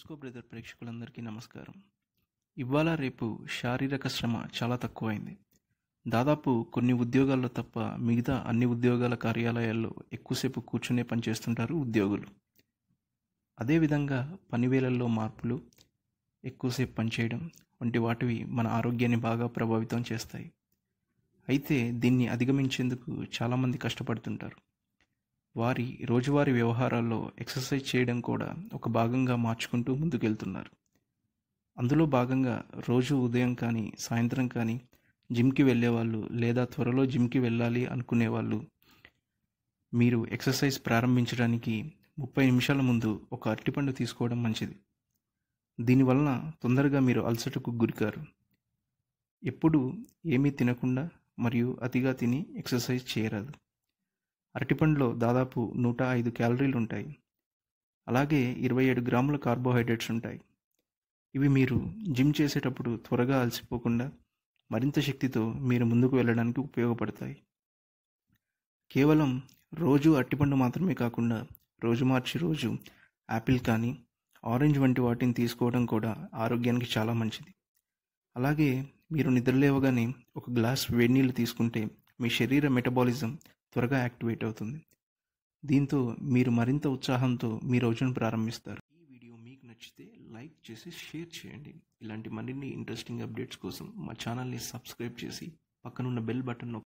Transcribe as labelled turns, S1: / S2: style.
S1: తెలుసుకో బ్రదర్ ప్రేక్షకులందరికీ నమస్కారం ఇవాళ రేపు శారీరక శ్రమ చాలా తక్కువైంది దాదాపు కొన్ని ఉద్యోగాల్లో తప్ప మిగతా అన్ని ఉద్యోగాల కార్యాలయాల్లో ఎక్కువసేపు కూర్చునే పని చేస్తుంటారు ఉద్యోగులు అదేవిధంగా పనివేళల్లో మార్పులు ఎక్కువసేపు పనిచేయడం వంటి వాటివి మన ఆరోగ్యాన్ని బాగా ప్రభావితం చేస్తాయి అయితే దీన్ని అధిగమించేందుకు చాలామంది కష్టపడుతుంటారు వారి రోజువారీ వ్యవహారాల్లో ఎక్సర్సైజ్ చేయడం కూడా ఒక భాగంగా మార్చుకుంటూ ముందుకెళ్తున్నారు అందులో భాగంగా రోజు ఉదయం కానీ సాయంత్రం కానీ జిమ్కి వెళ్ళేవాళ్ళు లేదా త్వరలో జిమ్కి వెళ్ళాలి అనుకునే వాళ్ళు మీరు ఎక్సర్సైజ్ ప్రారంభించడానికి ముప్పై నిమిషాల ముందు ఒక అరటిపండు తీసుకోవడం మంచిది దీనివలన తొందరగా మీరు అలసటకు గురికారు ఎప్పుడు ఏమీ తినకుండా మరియు అతిగా తిని ఎక్సర్సైజ్ చేయరాదు అరటిపండులో దాదాపు నూట ఐదు క్యాలరీలు ఉంటాయి అలాగే ఇరవై ఏడు గ్రాముల కార్బోహైడ్రేట్స్ ఉంటాయి ఇవి మీరు జిమ్ చేసేటప్పుడు త్వరగా అలసిపోకుండా మరింత శక్తితో మీరు ముందుకు వెళ్ళడానికి ఉపయోగపడతాయి కేవలం రోజు అరటిపండు మాత్రమే కాకుండా రోజు మార్చి రోజు యాపిల్ కానీ ఆరెంజ్ వంటి వాటిని తీసుకోవడం కూడా ఆరోగ్యానికి చాలా మంచిది అలాగే మీరు నిద్రలేవగానే ఒక గ్లాస్ వేడి నీళ్ళు తీసుకుంటే మీ శరీర మెటబాలిజం త్వరగా యాక్టివేట్ అవుతుంది దీంతో మీరు మరింత ఉత్సాహంతో మీ రోజును ప్రారంభిస్తారు ఈ వీడియో మీకు నచ్చితే లైక్ చేసి షేర్ చేయండి ఇలాంటి మరిన్ని ఇంట్రెస్టింగ్ అప్డేట్స్ కోసం మా ఛానల్ని సబ్స్క్రైబ్ చేసి పక్కనున్న బెల్ బటన్